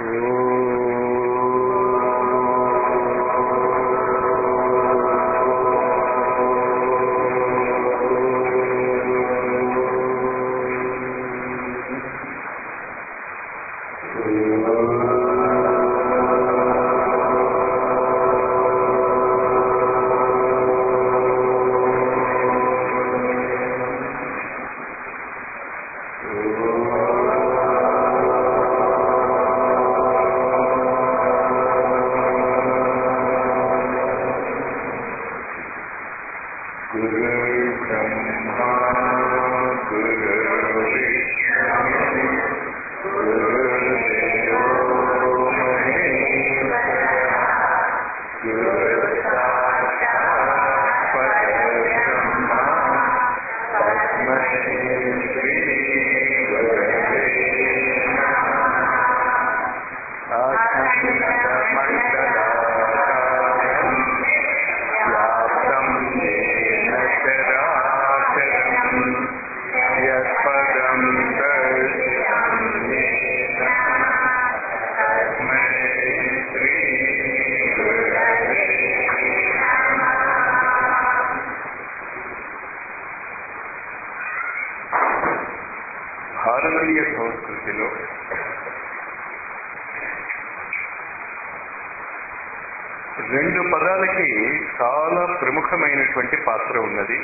गुरुर्ब्रह्मा गुरुर्विष्णु गुरुर्देवो महेश्वरः गुरुर्साक्षात् परब्रह्मा तस्मै श्रीगुरवे नमः व्याप्तं येन चराचरम् यत्पदं दर्शितं येन तस्मै श्रीगुरवे భారతీయ సంస్కృతిలో రెండు పదాలకి చాలా ప్రముఖమైనటువంటి పాత్ర ఉన్నది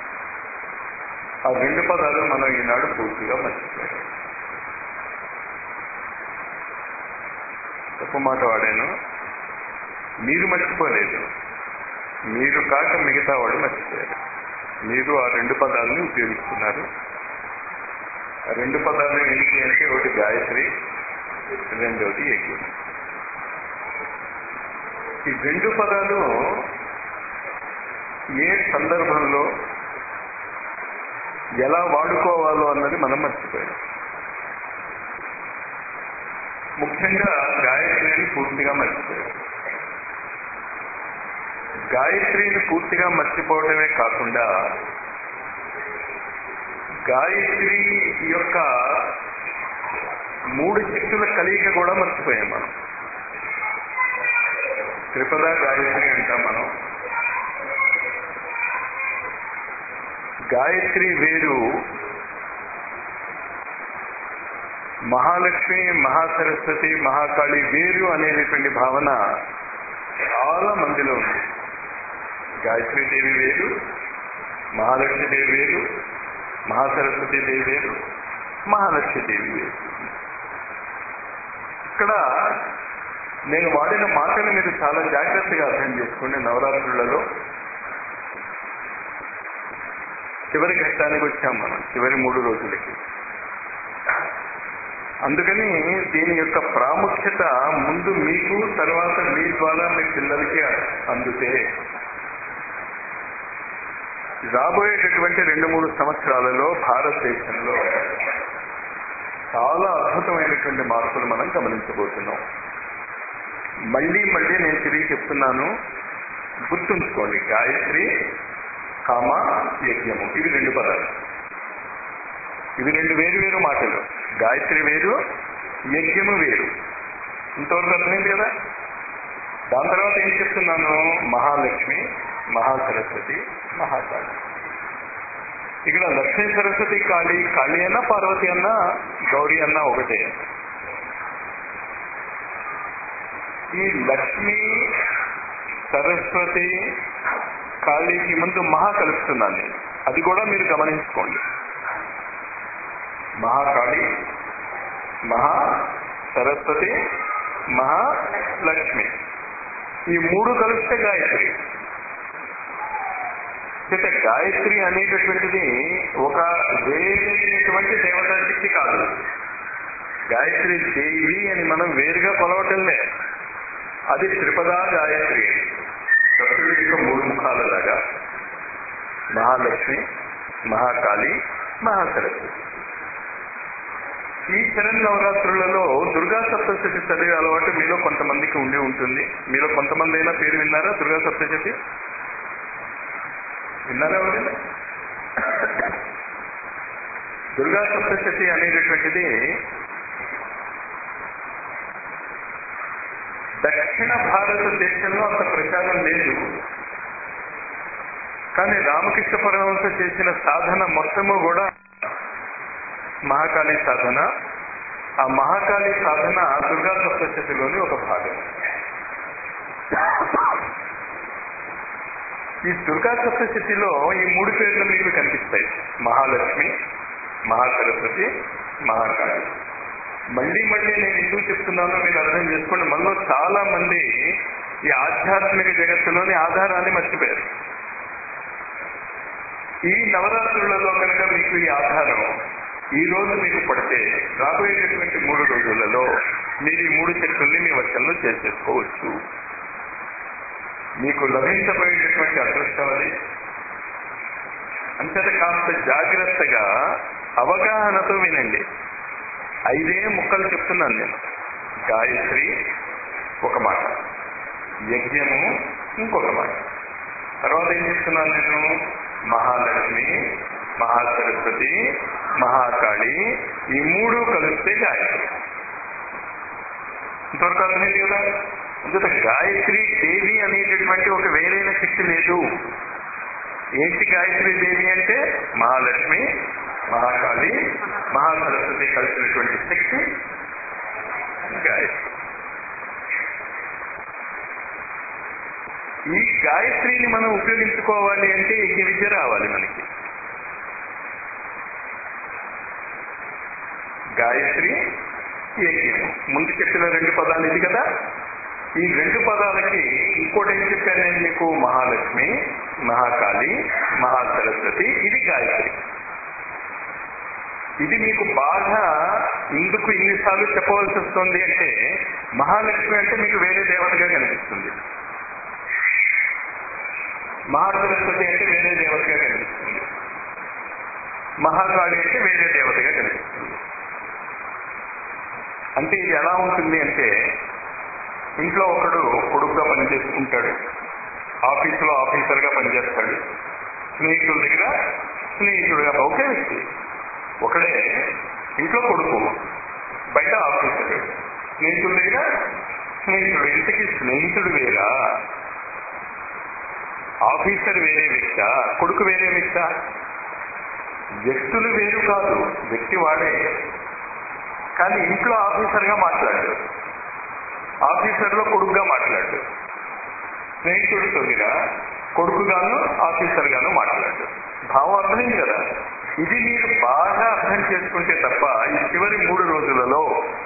ఆ రెండు పదాలు మనం ఈనాడు పూర్తిగా మర్చిపోయాం తప్పు మాట వాడాను మీరు మర్చిపోలేదు మీరు కాక మిగతా వాళ్ళు మర్చిపోయారు మీరు ఆ రెండు పదాలని ఉపయోగిస్తున్నారు ఆ రెండు పదాలు ఏంటి అంటే ఒకటి గాయత్రి రెండవది యజ్ఞం ఈ రెండు పదాలు ఏ సందర్భంలో ఎలా వాడుకోవాలో అన్నది మనం మర్చిపోయాం ముఖ్యంగా గాయత్రిని పూర్తిగా మర్చిపోయాం గాయత్రిని పూర్తిగా మర్చిపోవడమే కాకుండా గాయత్రి యొక్క మూడు శక్తుల కలయిక కూడా మర్చిపోయాం మనం త్రిపద గాయత్రి అంటాం మనం గాయత్రి వేరు మహాలక్ష్మి మహాసరస్వతి మహాకాళి వేరు అనేటటువంటి భావన చాలా మందిలో ఉంది గాయత్రి దేవి వేరు మహాలక్ష్మి దేవి వేరు మహాసరస్వతి దేవి వేరు మహాలక్ష్మి దేవి వేరు ఇక్కడ నేను వాడిన మాటలు మీరు చాలా జాగ్రత్తగా అర్థం చేసుకోండి నవరాత్రులలో చివరి ఘట్టానికి వచ్చాం మనం చివరి మూడు రోజులకి అందుకని దీని యొక్క ప్రాముఖ్యత ముందు మీకు తర్వాత మీ ద్వారా మీ పిల్లలకి అందుతే రాబోయేటటువంటి రెండు మూడు సంవత్సరాలలో భారతదేశంలో చాలా అద్భుతమైనటువంటి మార్పులు మనం గమనించబోతున్నాం మళ్ళీ మళ్ళీ నేను తిరిగి చెప్తున్నాను గుర్తుంచుకోండి గాయత్రి కామ యజ్ఞము ఇవి రెండు పదాలు ఇవి రెండు వేరు వేరు మాటలు గాయత్రి వేరు యజ్ఞము వేరు ఇంతవరకు అర్థమైంది కదా దాని తర్వాత ఏం చెప్తున్నాను మహాలక్ష్మి మహాసరస్వతి మహాకాళి ఇక్కడ లక్ష్మీ సరస్వతి కాళీ కాళీ అన్న పార్వతి అన్న గౌరీ అన్న ఒకటే ఈ లక్ష్మి సరస్వతి కాళీకి ముందు మహా కలుపుతున్నాను నేను అది కూడా మీరు గమనించుకోండి మహాకాళి మహా సరస్వతి మహాలక్ష్మి ఈ మూడు కలిస్తే గాయత్రి చేత గాయత్రి అనేటటువంటిది ఒక వేరైనటువంటి దేవతా శక్తి కాదు గాయత్రి దేవి అని మనం వేరుగా కొలవటంలే అది త్రిపదా గాయత్రి దక్షుడి యొక్క మూడు ముఖాలలాగా మహాలక్ష్మి మహాకాళి మహాసరస్వతి ఈ శరణ్ నవరాత్రులలో దుర్గా సప్తశతి చదివే అలవాటు మీలో కొంతమందికి ఉండి ఉంటుంది మీలో కొంతమంది అయినా పేరు విన్నారా దుర్గా సప్తశతి విన్నారా ఎవరైనా దుర్గా సప్తశతి అనేటటువంటిది దక్షిణ భారతదేశంలో అంత ప్రచారం లేదు కానీ రామకృష్ణ పరమహంస చేసిన సాధన మొత్తము కూడా మహాకాళి సాధన ఆ మహాకాళి సాధన దుర్గా సప్తశతిలోని ఒక భాగం ఈ దుర్గా సప్తశతిలో ఈ మూడు పేర్లు మీకు కనిపిస్తాయి మహాలక్ష్మి మహాసరస్వతి మహాకాళి మళ్ళీ మళ్ళీ నేను ఎందుకు చెప్తున్నానో మీరు అర్థం చేసుకోండి మనలో చాలా మంది ఈ ఆధ్యాత్మిక జగత్తులోని ఆధారాన్ని మర్చిపోయారు ఈ నవరాత్రులలో కనుక మీకు ఈ ఆధారం ఈ రోజు మీకు పడితే రాబోయేటటువంటి మూడు రోజులలో మీరు ఈ మూడు శక్తుల్ని మీ వశంలో చేసేసుకోవచ్చు మీకు లభించబోయేటటువంటి అదృష్టం అది అంతట కాస్త జాగ్రత్తగా అవగాహనతో వినండి ఐదే ముక్కలు చెప్తున్నాను నేను గాయత్రి ఒక మాట యజ్ఞము ఇంకొక మాట తర్వాత ఏం చెప్తున్నాను నేను మహాలక్ష్మి మహాసరస్వతి మహాకాళి ఈ మూడు కలిస్తే గాయత్రి ఇంతవరకు అర్థమైంది కదా అందుకే గాయత్రి దేవి అనేటటువంటి ఒక వేరైన శక్తి లేదు ఏంటి గాయత్రి దేవి అంటే మహాలక్ష్మి మహాకాళి మహాసరస్వతి కలిసినటువంటి శక్తి గాయత్రి ఈ గాయత్రిని మనం ఉపయోగించుకోవాలి అంటే యజ్ఞ విద్య రావాలి మనకి గాయత్రి యజ్ఞము ముందు చెప్పిన రెండు పదాలు ఇది కదా ఈ రెండు పదాలకి ఇంకోటి ఏం చెప్పాను నేను మీకు మహాలక్ష్మి మహాకాళి మహాసరస్వతి ఇది గాయత్రి ఇది మీకు బాగా ఇందుకు ఇన్నిసార్లు చెప్పవలసి వస్తుంది అంటే మహాలక్ష్మి అంటే మీకు వేరే దేవతగా కనిపిస్తుంది మహాసరస్వతి అంటే వేరే దేవతగా కనిపిస్తుంది మహాకాళి అంటే వేరే దేవతగా కనిపిస్తుంది అంటే ఇది ఎలా ఉంటుంది అంటే ఇంట్లో ఒకడు కొడుకుగా పనిచేసుకుంటాడు ఆఫీసులో ఆఫీసర్గా పనిచేస్తాడు స్నేహితుల దగ్గర స్నేహితుడుగా ఒకే వ్యక్తి ఒకడే ఇంట్లో కొడుకు బయట ఆఫీసర్ స్నేహితుడి దగ్గర స్నేహితుడు ఇంతకీ స్నేహితుడు వేరా ఆఫీసర్ వేరే వ్యక్త కొడుకు వేరే వ్యక్త వ్యక్తులు వేరు కాదు వ్యక్తి వాడే కానీ ఇంట్లో ఆఫీసర్గా మాట్లాడు ఆఫీసర్లో కొడుకుగా మాట్లాడు స్నేహితుడితో మీద కొడుకుగాను ఆఫీసర్ గాను మాట్లాడు భావం అర్థమైంది కదా ఇది మీరు బాగా అర్థం చేసుకుంటే తప్ప ఈ చివరి మూడు రోజులలో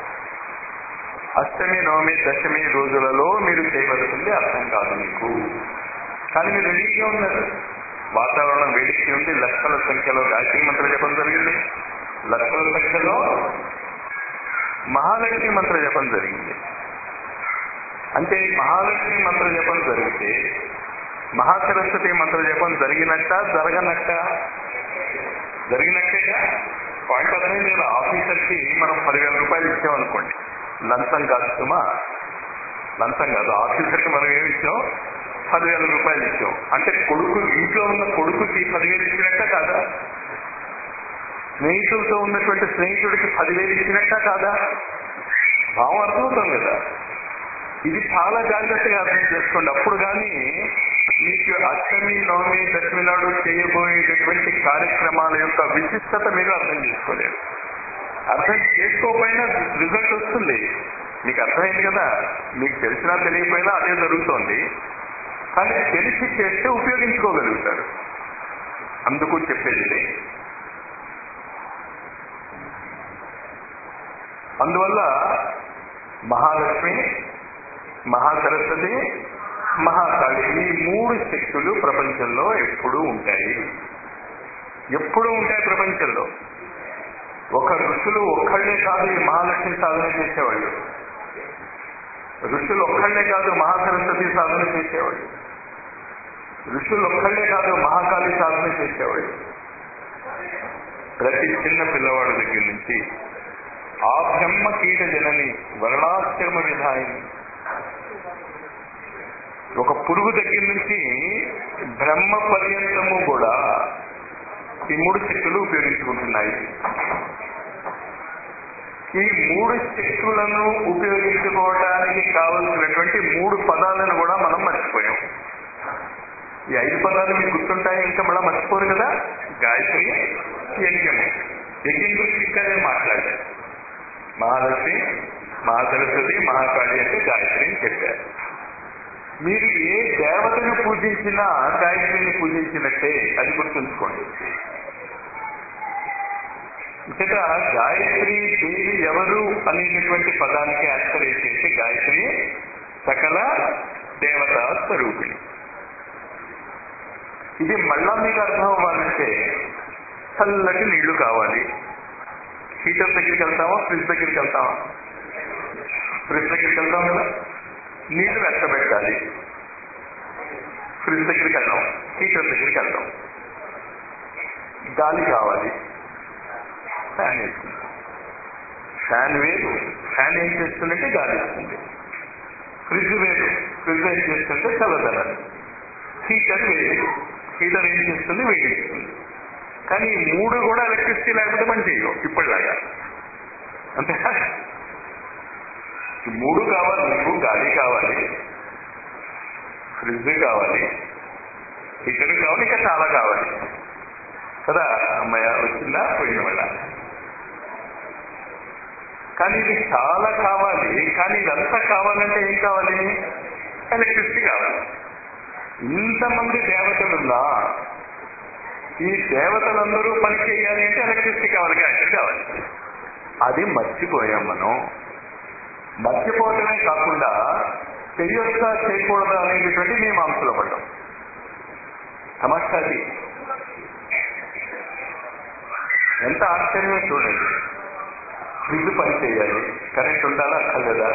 అష్టమి నవమి దశమి రోజులలో మీరు చేయవలసింది అర్థం కాదు మీకు కానీ మీరు రెడీగా ఉన్నారు వాతావరణం వేడికి ఉంది లక్షల సంఖ్యలో గాయత్రి మంత్ర జపం జరిగింది లక్షల సంఖ్యలో మహాలక్ష్మి మంత్ర జపం జరిగింది అంటే మహాలక్ష్మి మంత్ర జపం జరిగితే మహాసరస్వతి మంత్ర జపం జరిగినట్ట జరగనట్ట జరిగినట్టేగా పాయింట్ అదే నేను ఆఫీసర్కి మనం పదివేల రూపాయలు ఇచ్చామనుకోండి లంచం కాదు సుమా లంచం కాదు ఆఫీసర్కి మనం ఏమి ఇచ్చాం పదివేల రూపాయలు ఇచ్చాం అంటే కొడుకు ఇంట్లో ఉన్న కొడుకుకి పదివేలు ఇచ్చినట్ట కాదా స్నేహితులతో ఉన్నటువంటి స్నేహితుడికి పదివేలు ఇచ్చినట్ట కాదా భావం అర్థమవుతాం కదా ఇది చాలా జాగ్రత్తగా అర్థం చేసుకోండి అప్పుడు కానీ మీకు అష్టమి నవమి దశమి నాడు చేయబోయేటటువంటి కార్యక్రమాల యొక్క విశిష్టత మీరు అర్థం చేసుకోలేరు అర్థం చేసుకోకపోయినా రిజల్ట్ వస్తుంది మీకు అర్థమైంది కదా మీకు తెలిసినా తెలియకపోయినా అదే జరుగుతోంది కానీ తెలిసి చేస్తే ఉపయోగించుకోగలుగుతారు అందుకు చెప్పేది ఇదే. అందువల్ల మహాలక్ష్మి మహాసరస్వతి మహాకాళి ఈ మూడు శక్తులు ప్రపంచంలో ఎప్పుడూ ఉంటాయి ఎప్పుడూ ఉంటాయి ప్రపంచంలో ఒక ఋషులు ఒక్కళ్ళే కాదు ఈ మహాలక్ష్మి సాధన చేసేవాళ్ళు ఋషులు ఒక్కళ్ళే కాదు మహాసరస్వతి సాధన చేసేవాళ్ళు ఋషులు ఒక్కళ్ళే కాదు మహాకాళి సాధన చేసేవాళ్ళు ప్రతి చిన్న పిల్లవాడి దగ్గర నుంచి ఆ బ్రహ్మ కీట జనని వర్ణాశ్రమ విధాయిని ఒక పురుగు దగ్గర నుంచి బ్రహ్మ పర్యంతము కూడా ఈ మూడు శక్తులు ఉపయోగించుకుంటున్నాయి ఈ మూడు శక్తులను ఉపయోగించుకోవడానికి కావలసినటువంటి ఈ ఐదు పదాలు మీకు గుర్తుంటాయి ఇంకా మళ్ళీ మర్చిపోరు కదా గాయత్రి యజ్ఞము యజ్ఞం గురించి ఇంకా నేను మాట్లాడాను మహాలక్ష్మి మహాసరస్వతి మహాకాళి అంటే గాయత్రి అని చెప్పారు మీరు ఏ దేవతను పూజించినా గాయత్రిని పూజించినట్టే అది గుర్తుంచుకోండి ఇక గాయత్రి దేవి ఎవరు అనేటటువంటి పదానికి ఆన్సర్ ఏంటంటే గాయత్రి సకల దేవతా స్వరూపిణి ఇది మళ్ళా మీకు అర్థం అవ్వాలంటే చల్లటి నీళ్లు కావాలి హీటర్ దగ్గరికి వెళ్తామా ఫ్రిడ్జ్ దగ్గరికి వెళ్తామా ఫ్రిడ్జ్ దగ్గరికి వెళ్తాం కదా నీళ్లు వెచ్చబెట్టాలి ఫ్రిడ్జ్ దగ్గరికి వెళ్దాం హీటర్ దగ్గరికి వెళ్దాం గాలి కావాలి ఫ్యాన్ వేసుకుంటాం ఫ్యాన్ వేరు ఫ్యాన్ ఏం చేస్తుందంటే గాలి ఇస్తుంది ఫ్రిడ్జ్ వేరు ఫ్రిడ్జ్ ఏం చేస్తుంటే చల్లదనాలి హీటర్ వేరు హీటర్ ఏం చేస్తుంది వేడి ఇస్తుంది కానీ ఈ మూడు కూడా ఎలక్ట్రిసిటీ లేకపోతే పని చేయవు ఇప్పటిలాగా అంతే ఈ మూడు కావాలి నీకు గాలి కావాలి ఫ్రిడ్జ్ కావాలి హీటర్ కావాలి ఇంకా చాలా కావాలి కదా అమ్మాయ వచ్చిందా పోయిన వల్ల కానీ ఇది చాలా కావాలి కానీ ఇదంతా కావాలంటే ఏం కావాలి ఎలక్ట్రిసిటీ కావాలి ఇంతమంది దేవతలున్నా ఈ దేవతలందరూ పని చేయాలి అంటే ఎలక్ట్రిసిటీ కావాలి గ్యాస్ కావాలి అది మర్చిపోయాం మనం మర్చిపోవటమే కాకుండా చెయ్యొచ్చా చేయకూడదా అనేటటువంటి మీమాంసలో పడ్డాం సమస్య అది ఎంత ఆశ్చర్యమో చూడండి ఫ్రిడ్జ్ పని చేయాలి కరెంట్ ఉండాలా అక్కర్లేదా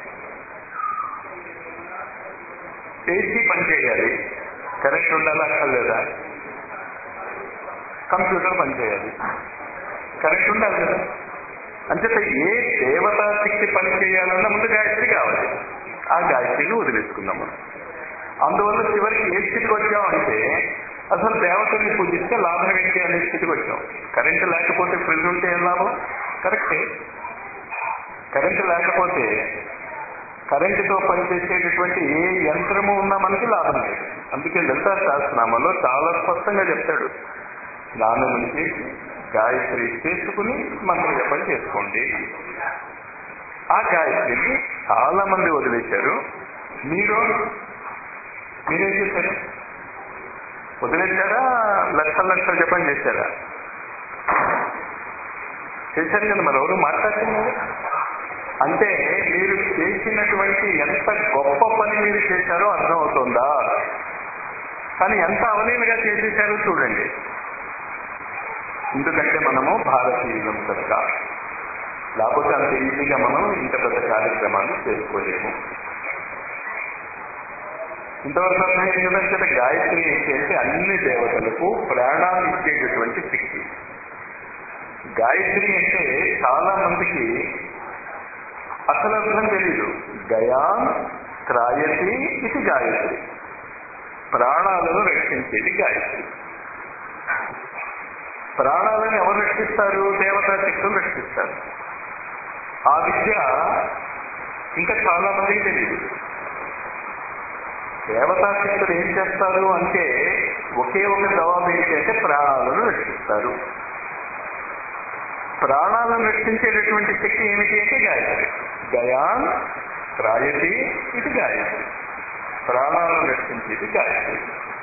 ఏసీ పని చేయాలి కరెంట్ ఉండాలా అక్కర్లేదా కంప్యూటర్ పని చేయాలి కరెంట్ ఉండాలి కదా అంచేత ఏ దేవతా శక్తి పని చేయాలన్నా ముందు గాయత్రి కావాలి ఆ గాయత్రిని వదిలేసుకుందాం మనం అందువల్ల చివరికి ఏ స్థితికి వచ్చామంటే అసలు దేవతల్ని పూజిస్తే లాభం ఏంటి అనే స్థితికి వచ్చాం కరెంటు లేకపోతే ఫ్రిడ్జ్ ఉంటే ఏం లాభం కరెక్టే కరెంటు లేకపోతే కరెంటుతో పనిచేసేటటువంటి ఏ యంత్రము ఉన్నా మనకి లాభం లేదు అందుకే లలితా శాస్త్రనామంలో చాలా స్పష్టంగా చెప్తాడు స్నానం నుంచి గాయత్రి చేసుకుని మంత్ర జపం చేసుకోండి ఆ గాయత్రిని చాలా మంది వదిలేశారు మీరు మీరేం చేశారు వదిలేశారా లక్షల లక్షల జపం చేశారా చేశారు కదా మరి ఎవరు మాట్లాడుతున్నారు అంటే మీరు చేసినటువంటి ఎంత గొప్ప పని మీరు చేశారో అర్థమవుతుందా కానీ ఎంత అవలీలుగా చేసేసారో చూడండి ఎందుకంటే మనము భారతీయులం కనుక లేకపోతే అంత ఈజీగా మనం ఇంత పెద్ద కార్యక్రమాలు చేసుకోలేము ఇంతవరకు అర్థమైంది కదంటే గాయత్రి ఏంటి అంటే అన్ని దేవతలకు ప్రాణాలు ఇచ్చేటటువంటి శక్తి గాయత్రి అంటే చాలా మందికి అసలు అర్థం తెలీదు గయాన్ త్రాయతి ఇది గాయత్రి ప్రాణాలను రక్షించేది గాయత్రి ప్రాణాలను ఎవరు రక్షిస్తారు దేవతా శక్తులు రక్షిస్తారు ఆ విద్య ఇంకా చాలా మందికి తెలియదు దేవతా శక్తులు ఏం చేస్తారు అంటే ఒకే ఒక జవాబు ఏంటి అంటే ప్రాణాలను రక్షిస్తారు ప్రాణాలను రక్షించేటటువంటి శక్తి ఏమిటి అంటే గాయత్రి గయాన్ త్రాయతి ఇది గాయత్రి ప్రాణాలను రక్షించేది గాయత్రి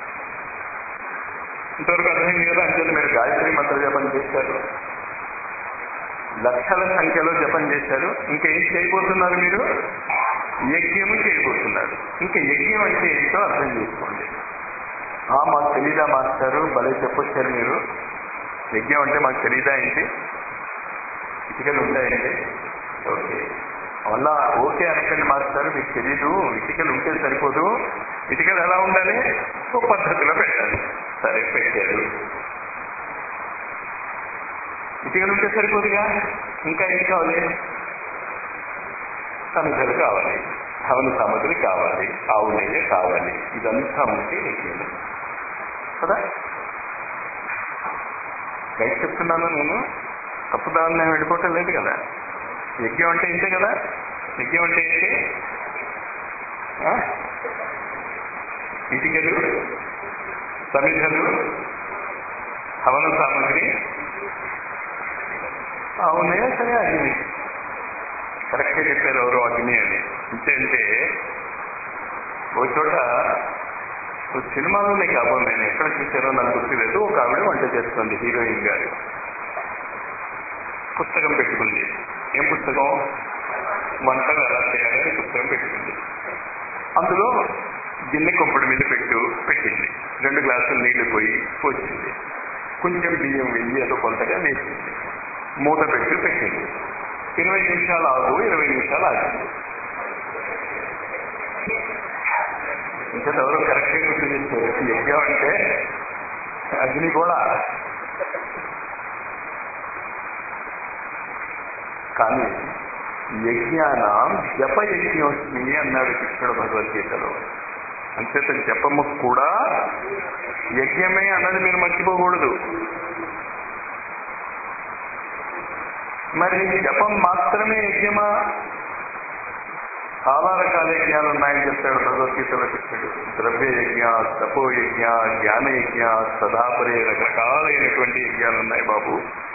ఇంతవరకు అర్థమైంది కదా అంటే మీరు గాయత్రి మంత్ర జపం చేశారు లక్షల సంఖ్యలో జపం చేశారు ఇంకేం చేయబోతున్నారు మీరు యజ్ఞము చేయబోతున్నారు ఇంకా యజ్ఞం అంటే ఏంటో అర్థం చేసుకోండి ఆ మాకు తెలీదా మాస్టారు భలే చెప్పొచ్చారు మీరు యజ్ఞం అంటే మాకు తెలీదా ఏంటి ఇటుకలు ఉంటాయండి ఓకే వల్ల ఓకే అనకండి మాస్టర్ మీకు తెలీదు ఇటుకలు ఉంటే సరిపోదు ఇటుకలు ఎలా ఉండాలి ఓ పద్ధతిలో పెట్టాలి సరే పెట్టారు ఇటుకలు ఉంటే సరిపోదుగా ఇంకా ఏం కావాలి సమిధలు కావాలి హవన సామగ్రి కావాలి ఆవు నెయ్యి కావాలి ఇదంతా ఉంటే యజ్ఞము కదా బయట చెప్తున్నాను నేను తప్పుదాన్ని నేను వెళ్ళిపోవటం లేదు కదా యజ్ఞం అంటే ఇంతే కదా యజ్ఞం అంటే ఏంటి ఆ? ఇటుకలు సమిధలు హవన సామగ్రి అవునే సరే అగ్ని కరెక్ట్గా చెప్పారు ఎవరో అగ్ని అని ఇంకేంటే ఒక చోట ఒక సినిమాలోనే కాబోలు నేను ఎక్కడ చూసానో నాకు గుర్తులేదు ఒక ఆవిడ వంట చేస్తుంది హీరోయిన్ గారు పుస్తకం పెట్టుకుంది ఏం పుస్తకం వంటలు ఎలా చేయాలని పుస్తకం పెట్టుకుంది అందులో గిన్నె కొంపడి మీద పెట్టు పెట్టింది రెండు గ్లాసులు నీళ్లు పోయి పోసింది కొంచెం బియ్యం వెయ్యి అదో కొంతగా వేసింది మూత పెట్టి పెట్టింది ఇరవై నిమిషాలు ఆగు ఇరవై నిమిషాలు ఆగింది ఇంకా ఎవరు కరెక్ట్గా గుర్తు చేస్తారు యజ్ఞం అంటే అగ్ని కూడా కానీ యజ్ఞానం జప యజ్ఞోస్మి అన్నాడు కృష్ణుడు భగవద్గీతలో అంచేత జపము కూడా యజ్ఞమే అన్నది మీరు మర్చిపోకూడదు మరి జపం మాత్రమే యజ్ఞమా చాలా రకాల యజ్ఞాలు ఉన్నాయని చెప్తాడు భగవద్గీతలో కృష్ణుడు ద్రవ్య యజ్ఞ తపో యజ్ఞ జ్ఞాన యజ్ఞ సదాపరే రకరకాలైనటువంటి యజ్ఞాలు ఉన్నాయి బాబు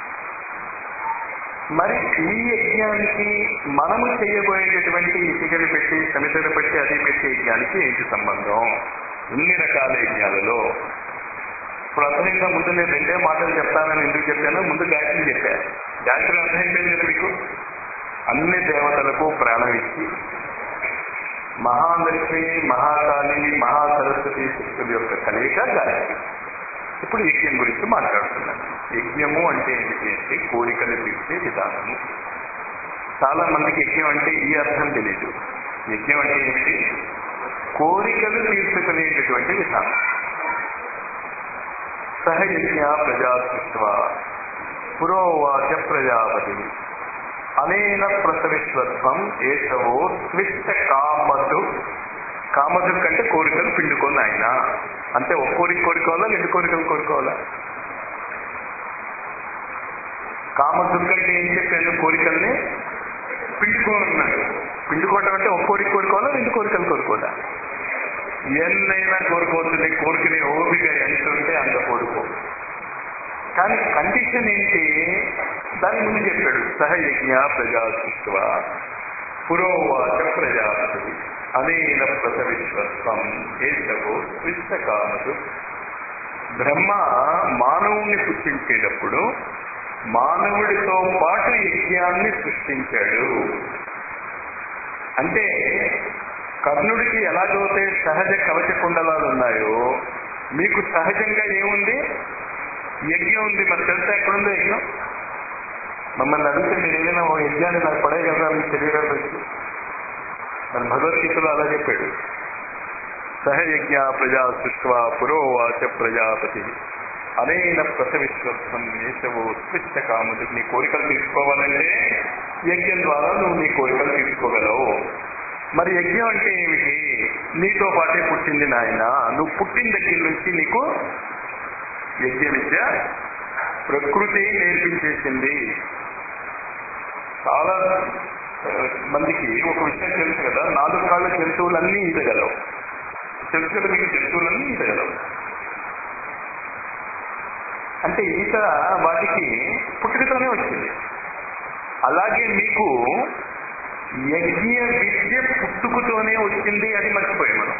మరి ఈ యజ్ఞానికి మనము చేయబోయేటటువంటి ఇటుకలు పెట్టి సమితలు పెట్టి అది పెట్టే యజ్ఞానికి ఏంటి సంబంధం ఇన్ని రకాల యజ్ఞాలలో ఇప్పుడు అర్థమైందా ముందు నేను రెండే మాటలు చెప్తానని ఎందుకు చెప్పాను ముందు గాయత్రి చెప్పాను గాయత్రి అర్థమైపోయింది కదా మీకు అన్ని దేవతలకు ప్రాణం ఇచ్చి మహాలక్ష్మి మహాకాళి మహాసరస్వతి శక్తుల యొక్క కలయిక గాయత్రి ఇప్పుడు యజ్ఞం గురించి మాట్లాడుతున్నాను యజ్ఞము అంటే ఏమిటి అంటే కోరికలు తీర్చే విధానము చాలా మందికి యజ్ఞం అంటే ఈ అర్థం తెలీదు యజ్ఞం అంటే ఏమిటి కోరికలు తీర్చుకునేటటువంటి విధానం సహయజ్ఞ ప్రజా సృష్వ పురోవాచ ప్రజాపతి అనేన ప్రసవిస్వత్వం ఏషవో స్విష్ట కామతు కామతు కంటే కోరికలు పిండుకొని ఆయన అంటే ఒక కోరిక కోరుకోవాలా రెండు కోరికలు కోరుకోవాలా కామతుడు కంటే ఏం చెప్పాను కోరికల్ని పిండుకోమన్నాడు పిండుకోవటం అంటే ఒక కోరిక కోరుకోవాలా రెండు కోరికలు కోరుకోవాలా ఎన్నైనా కోరుకోవచ్చు కోరికని ఓపిక ఎంత ఉంటే అంత కోరుకో కానీ కండిషన్ ఏంటి దాని ముందు చెప్పాడు సహయజ్ఞ ప్రజా సృష్వ పురోవాచ ప్రజాపతి అనేన ప్రసవిశ్వత్వం ఏషవో కామదు బ్రహ్మ మానవుణ్ణి సృష్టించేటప్పుడు మానవుడితో పాటు యజ్ఞాన్ని సృష్టించాడు అంటే కర్ణుడికి ఎలాగైతే సహజ కవచ కుండలాలు ఉన్నాయో మీకు సహజంగా ఏముంది యజ్ఞం ఉంది మరి తెలుసా ఎక్కడుందో యజ్ఞం మమ్మల్ని అడిగితే మీరు ఏదైనా ఓ యజ్ఞాన్ని నాకు పడేయగలరా మీ శరీరాలు వచ్చి మరి భగవద్గీతలో అలా చెప్పాడు సహయజ్ఞ ప్రజా సృష్వ పురోవాచ ప్రజాపతి అనేన ప్రసవిశ్వత్వం నేసవో స్పృష్ట కాముడు నీ కోరికలు తీసుకోవాలంటే యజ్ఞం ద్వారా నువ్వు నీ కోరికలు తీసుకోగలవు మరి యజ్ఞం అంటే ఏమిటి నీతో పాటే పుట్టింది నాయన నువ్వు పుట్టిన దగ్గర నుంచి నీకు యజ్ఞ విద్య ప్రకృతి నేర్పించేసింది చాలా ఆ, మందికి ఒక విషయం తెలుసు కదా నాలుగు కాళ్ళ జంతువులన్నీ ఈదగలవు తెలుసు కదా మీకు జంతువులన్నీ ఈదగలవు అంటే ఈత వాటికి పుట్టుకతోనే వచ్చింది అలాగే మీకు యజ్ఞ విద్య పుట్టుకతోనే వచ్చింది అది మర్చిపోయాం మనం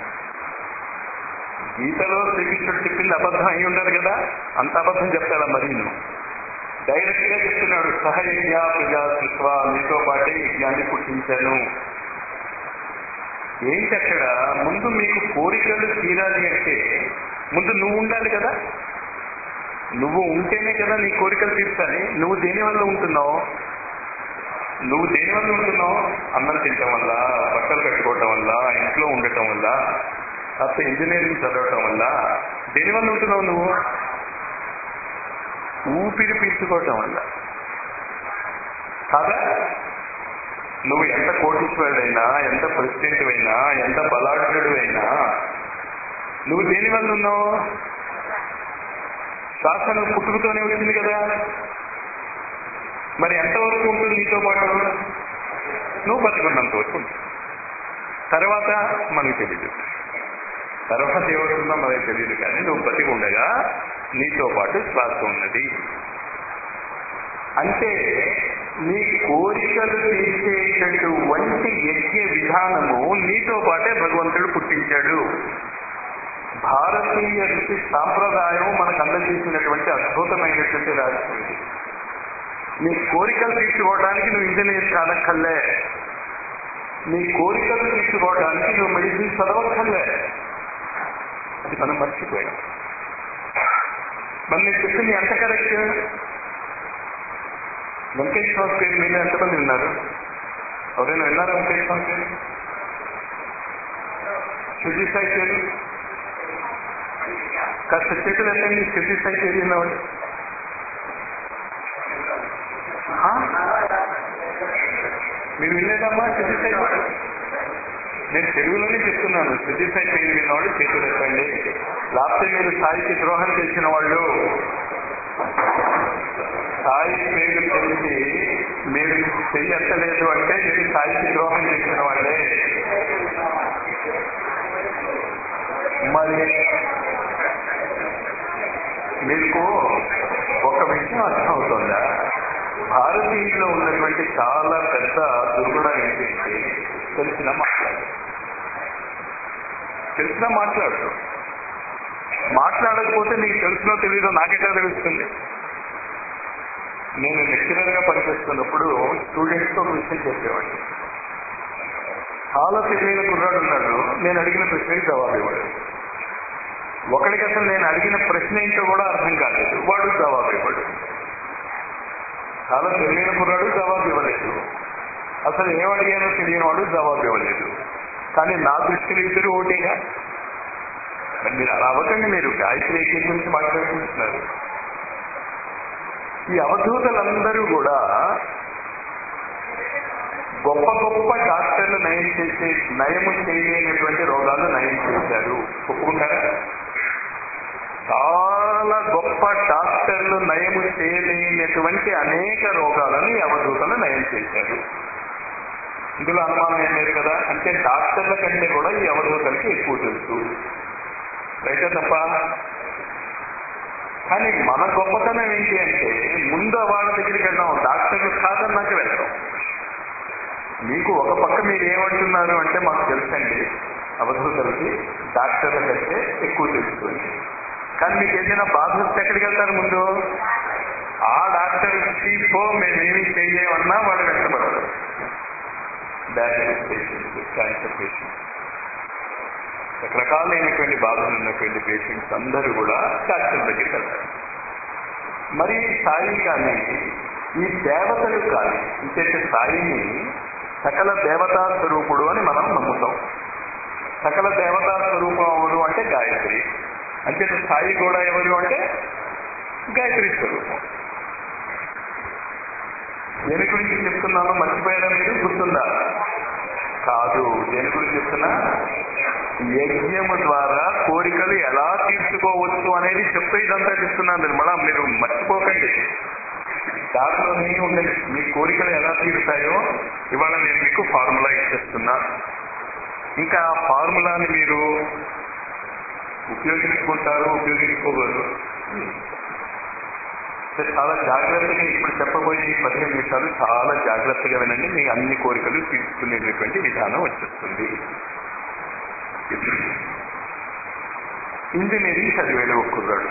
గీతలో శ్రీకృష్ణుడు చెప్పింది అబద్ధం అయి ఉండదు కదా అంత అబద్ధం చెప్తాడా మరి నువ్వు డైరెక్ట్ గా చెప్తున్నాడు సహయజ్ఞ ప్రజా సృష్వ మీతో పాటే యజ్ఞాన్ని పుట్టించాను ఏంటి అక్కడ ముందు మీకు కోరికలు తీరాలి అంటే ముందు నువ్వు ఉండాలి కదా నువ్వు ఉంటేనే కదా నీ కోరికలు తీర్చాలి నువ్వు దేని వల్ల ఉంటున్నావు నువ్వు దేని వల్ల ఉంటున్నావు అన్నం తినటం వల్ల బట్టలు కట్టుకోవటం వల్ల ఇంట్లో ఉండటం వల్ల కాస్త ఇంజనీరింగ్ చదవటం వల్ల దేని వల్ల ఉంటున్నావు నువ్వు ఊపిరి పీల్చుకోవటం వల్ల కాదా నువ్వు ఎంత కోటీశ్వరుడైనా ఎంత ప్రెసిడెంట్ అయినా ఎంత బలాఢ్యుడు అయినా నువ్వు దేని వల్ల ఉన్నావు శాసనం పుట్టుకతోనే వచ్చింది కదా మరి ఎంతవరకు ఉంటుంది నీతో పాటు నువ్వు బతుకున్నంత వరకు ఉంటుంది తర్వాత మనకు తెలీదు తర్వాత ఏమవుతుందో మనకు తెలియదు కానీ నువ్వు బతికి ఉండగా నీతో పాటు శ్వాస ఉన్నది అంటే నీ కోరికలు తీసేటటువంటి యజ్ఞ విధానము నీతో పాటే భగవంతుడు పుట్టించాడు భారతీయ ఋషి సాంప్రదాయం మనకు అందజేసినటువంటి అద్భుతమైనటువంటి రహస్యం ఇది నీ కోరికలు తీర్చుకోవడానికి నువ్వు ఇంజనీర్ కానక్కర్లే నీ కోరికలు తీర్చుకోవడానికి నువ్వు మెడిసిన్ చదవక్కర్లే అది మనం మర్చిపోయాం మరి నేను చెప్పింది ఎంత కరెక్ట్ వెంకటేశ్వర పేరు మీద ఎంతమంది ఉన్నారు ఎవరైనా విన్నారా వెంకటేశ్వర పేరు శుద్ధి సాయి పేరు కాస్త చేతులు వెళ్ళండి శుద్ధి సాయి పేరు విన్నవాడు ఆ? మీరు వినలేదమ్మా శుద్ధి సాయి పేరు? నేను తెలుగులోనే చెప్తున్నాను శుద్ధి సాయి పేరు విన్నవాడు చేతులు ఎత్తండి లేకపోతే మీరు సాయికి ద్రోహం చేసిన వాళ్ళు సాయి పేరు తెలిసి మీరు చెయ్యట్టలేదు అంటే మీరు సాయికి ద్రోహం చేసిన వాళ్ళే మరి మీకు ఒక విషయం అర్థమవుతుందా భారతీయుల్లో ఉన్నటువంటి చాలా పెద్ద దుర్గుణం ఏంటంటే తెలిసిన మాట్లాడు తెలిసిన మాట్లాడు మాట్లాడకపోతే నీకు తెలుసునో తెలీదో నాకెట్లా తెలుస్తుంది నేను లెక్చరర్ గా పనిచేస్తున్నప్పుడు స్టూడెంట్స్ తో ఒక విషయం చెప్పేవాడిని చాలా తెలివైన కుర్రాడు ఉన్నాడు నేను అడిగిన ప్రశ్నకి జవాబు ఇవ్వడు ఒకడికి అసలు నేను అడిగిన ప్రశ్న ఏంటో కూడా అర్థం కాలేదు వాడు జవాబు ఇవ్వడు చాలా తెలివైన కుర్రాడు జవాబు ఇవ్వలేదు అసలు ఏం అడిగానో తెలియని వాడు జవాబు ఇవ్వలేదు కానీ నా దృష్టిలో ఇద్దరు ఓటేగా మరి మీరు అలా అవ్వకండి మీరు గాయత్రి ఐక్యం గురించి మాట్లాడుకుంటున్నారు ఈ అవధూతలందరూ కూడా గొప్ప గొప్ప డాక్టర్లు నయం చేసే నయము చేయలేనటువంటి రోగాలు నయం చేశారు ఒప్పుకుంటారా చాలా గొప్ప డాక్టర్లు నయము చేయలేనటువంటి అనేక రోగాలను ఈ అవధూతలు నయం చేశారు ఇందులో అనుమానం ఏం లేదు కదా అంటే డాక్టర్ల కంటే కూడా ఈ అవధూతలకి ఎక్కువ తెలుసు రైతే తప్ప కానీ మన గొప్పతనం ఏంటి అంటే ముందు వాళ్ళ దగ్గరికి వెళ్దాం డాక్టర్లు కాదన్నాక వెళ్తాం మీకు ఒక పక్క మీరు ఏమంటున్నారు అంటే మాకు తెలుసండి అవధూతలకి డాక్టర్ల కంటే ఎక్కువ తెలుస్తుంది కానీ మీకు ఏదైనా బాధ వస్తే ఎక్కడికి వెళ్తారు ముందు ఆ డాక్టర్ పో మేమేమి చేయలేమన్నా వాడు వెంటబడరు డయాబెటిస్ పేషెంట్స్ క్యాన్సర్ పేషెంట్స్ రకరకాలైనటువంటి బాధలు ఉన్నటువంటి పేషెంట్స్ అందరూ కూడా డాక్టర్ దగ్గరికి వెళ్తారు మరి సాయి కానీ ఈ దేవతలు కానీ ఇంకైతే సాయిని సకల దేవతా స్వరూపుడు అని మనం నమ్ముతాం సకల దేవతా స్వరూపం ఎవరు అంటే గాయత్రి అంటే సాయి కూడా ఎవరు అంటే గాయత్రి స్వరూపం దేని గురించి చెప్తున్నాను మర్చిపోయారా మీరు గుర్తుందా కాదు దేని గురించి చెప్తున్నా యజ్ఞము ద్వారా కోరికలు ఎలా తీర్చుకోవచ్చు అనేది చెప్పే ఇదంతా చెప్తున్నాను నిర్మల మీరు మర్చిపోకండి దాంట్లోనే ఉండండి మీ కోరికలు ఎలా తీరుతాయో ఇవాళ నేను మీకు ఫార్ములా ఇచ్చేస్తున్నా ఇంకా ఆ ఫార్ములాని మీరు ఉపయోగించుకుంటారు ఉపయోగించుకోగలరు అంటే చాలా జాగ్రత్తగా ఇప్పుడు చెప్పబోయే ఈ పదిహేను నిమిషాలు చాలా జాగ్రత్తగా వినండి మీ అన్ని కోరికలు తీసుకునేటటువంటి విధానం వచ్చేస్తుంది ఇంజనీరింగ్ చదివాడు ఒక కుర్రాడు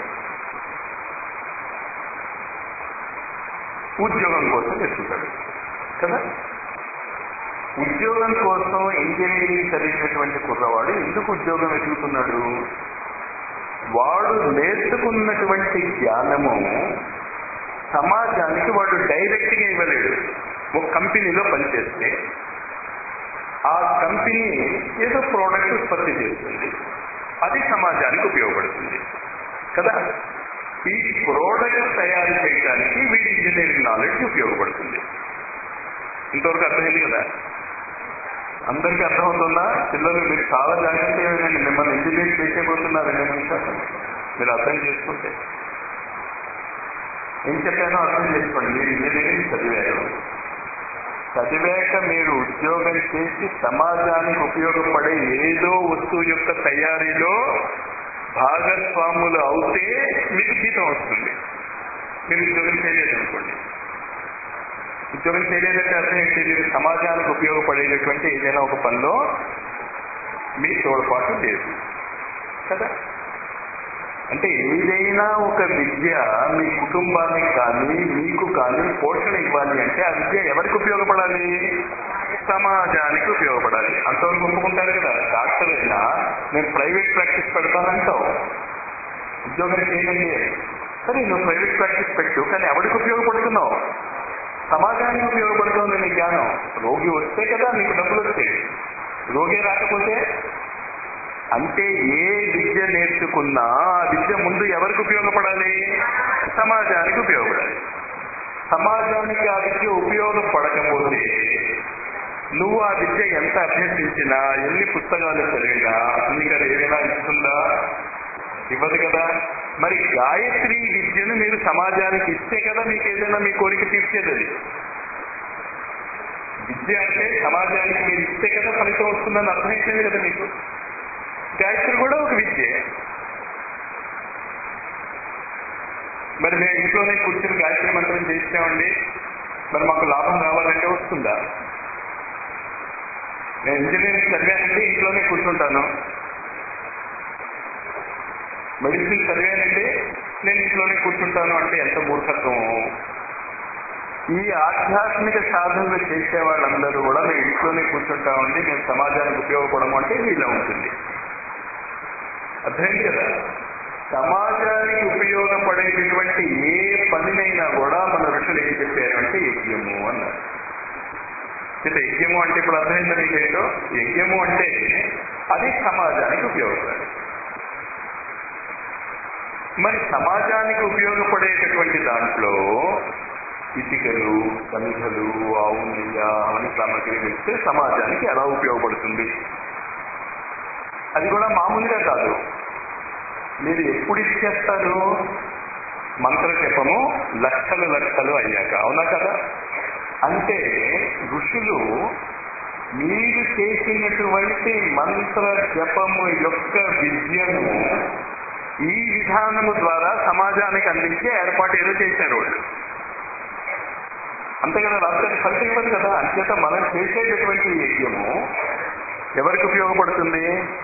ఉద్యోగం కోసం వెతుకుతాడు కదా ఉద్యోగం కోసం ఇంజనీరింగ్ చదివినటువంటి కుర్రవాడు ఎందుకు ఉద్యోగం వెతుకుతున్నాడు వాడు నేర్చుకున్నటువంటి జ్ఞానము సమాజానికి వాడు డైరెక్ట్ గా ఇవ్వలేడు ఒక కంపెనీలో పనిచేస్తే ఆ కంపెనీ ఏదో ప్రోడక్ట్ ఉత్పత్తి చేస్తుంది అది సమాజానికి ఉపయోగపడుతుంది కదా ఈ ప్రోడక్ట్ తయారు చేయడానికి వీడి ఇంజనీరింగ్ నాలెడ్జ్ ఉపయోగపడుతుంది ఇంతవరకు అర్థమైంది కదా అందరికీ అర్థమవుతుందా పిల్లలు మీరు చాలా జాగ్రత్తగా వినండి మిమ్మల్ని ఇంజనీర్ చేసేపోతున్నారు రెండు నిమిషాలు మీరు అర్థం చేసుకుంటే ఏం చెప్పానో అర్థం చేసుకోండి మీరు ఇంజనీరింగ్ చదివారు చదివాక మీరు ఉద్యోగం చేసి సమాజానికి ఉపయోగపడే ఏదో వస్తువు యొక్క తయారీలో భాగస్వాములు అవుతే మీకు జీతం వస్తుంది మీరు ఉద్యోగం చేయలేదు అనుకోండి ఉద్యోగం చేయలేదంటే అర్థం ఏంటి మీరు సమాజానికి ఉపయోగపడేటటువంటి ఏదైనా ఒక పనిలో మీ తోడ్పాటు లేదు కదా అంటే ఏదైనా ఒక విద్య మీ కుటుంబానికి కానీ మీకు కానీ పోషణ ఇవ్వాలి అంటే ఆ విద్య ఎవరికి ఉపయోగపడాలి సమాజానికి ఉపయోగపడాలి అంతవరకు ఒప్పుకుంటారు కదా డాక్టర్ అయినా నేను ప్రైవేట్ ప్రాక్టీస్ పెడతానంటావు ఉద్యోగం చేయండి సరే నువ్వు ప్రైవేట్ ప్రాక్టీస్ పెట్టు కానీ ఎవరికి ఉపయోగపడుతున్నావు సమాజానికి ఉపయోగపడుతుంది నీ జ్ఞానం రోగి వస్తే కదా నీకు డబ్బులు వస్తాయి రోగి రాకపోతే అంటే ఏ విద్య నేర్చుకున్నా ఆ విద్య ముందు ఎవరికి ఉపయోగపడాలి సమాజానికి ఉపయోగపడాలి సమాజానికి ఆ విద్య ఉపయోగపడకపోతే నువ్వు ఆ విద్య ఎంత అభ్యసించినా ఎన్ని పుస్తకాలు చదివినా నీకు అది ఏదైనా ఇస్తుందా ఇవ్వదు కదా మరి గాయత్రి విద్యను మీరు సమాజానికి ఇస్తే కదా మీకు ఏదైనా మీ కోరిక తీర్చేది అది విద్య అంటే సమాజానికి మీరు ఇస్తే కదా ఫలితం వస్తుందని అర్థమైంది కదా మీకు గాయత్రి కూడా ఒక విద్య మరి మేము ఇంట్లోనే కూర్చుని గాయత్రి మంత్రం చేసామండి మరి మాకు లాభం రావాలంటే వస్తుందా నేను ఇంజనీరింగ్ చదివానంటే ఇంట్లోనే కూర్చుంటాను మెడిసిన్ చదివానంటే నేను ఇంట్లోనే కూర్చుంటాను అంటే ఎంత మూర్ఖత్వం ఈ ఆధ్యాత్మిక సాధనలు చేసే వాళ్ళందరూ కూడా మేము ఇంట్లోనే కూర్చుంటామండి మేము సమాజానికి ఉపయోగపడము అంటే వీళ్ళ ఉంటుంది అర్థమైంది కదా సమాజానికి ఉపయోగపడేటటువంటి ఏ పనినైనా కూడా మన ఋషులు ఏం చెప్పారంటే యజ్ఞము అన్నారు అయితే యజ్ఞము అంటే ఇప్పుడు అర్థమైందా మీకు ఏంటో యజ్ఞము అంటే అది సమాజానికి ఉపయోగపడాలి మరి సమాజానికి ఉపయోగపడేటటువంటి దాంట్లో ఇటుకలు సమిధలు ఆవు నెయ్య అవన్నీ సామగ్రి ఇస్తే సమాజానికి ఎలా ఉపయోగపడుతుంది అది కూడా మామూలుగా కాదు మీరు ఎప్పుడు ఇచ్చేస్తారు మంత్ర జపము లక్షలు లక్షలు అయ్యాక అవునా కదా అంటే ఋషులు మీరు చేసినటువంటి మంత్ర జపము యొక్క విద్యను ఈ విధానము ద్వారా సమాజానికి అందించే ఏర్పాటు ఏదో చేశారు వాళ్ళు అంతే కదా రాష్ట్రానికి ఫలితం ఇవ్వదు కదా అంచేత మనం చేసేటటువంటి యజ్ఞము ఎవరికి ఉపయోగపడుతుంది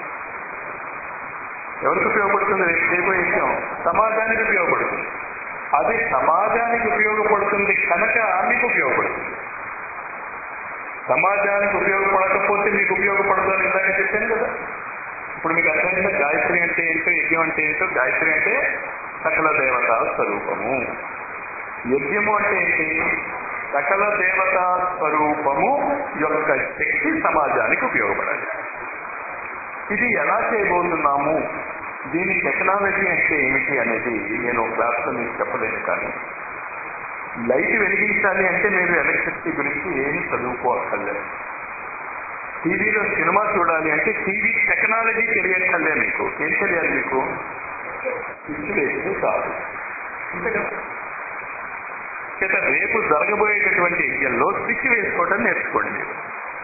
ఎవరికి ఉపయోగపడుతుంది రేపు చేయబోయే యజ్ఞం సమాజానికి ఉపయోగపడుతుంది అది సమాజానికి ఉపయోగపడుతుంది కనుక మీకు ఉపయోగపడుతుంది సమాజానికి ఉపయోగపడకపోతే మీకు ఉపయోగపడదు అని ఇందాక చెప్పాను కదా ఇప్పుడు మీకు అర్థమైందా గాయత్రి అంటే ఏంటో యజ్ఞం అంటే ఏంటో గాయత్రి అంటే సకల దేవతా స్వరూపము యజ్ఞము అంటే ఏంటి సకల దేవతా స్వరూపము యొక్క శక్తి సమాజానికి ఉపయోగపడాలి ఇది ఎలా చేయబోతున్నాము దీని టెక్నాలజీ అంటే ఏమిటి అనేది నేను క్లాస్లో మీకు చెప్పలేను కానీ లైట్ వెలిగించాలి అంటే మీరు ఎలక్ట్రిసిటీ గురించి ఏమి చదువుకోక్కర్లేదు టీవీలో సినిమా చూడాలి అంటే టీవీ టెక్నాలజీ తెలియక్కర్లే మీకు ఏం తెలియాలి మీకు స్విచ్ వేస్తే కాదు అంతే కదా చేత రేపు జరగబోయేటటువంటి యజ్ఞంలో స్విచ్ వేసుకోవటం నేర్చుకోండి మీరు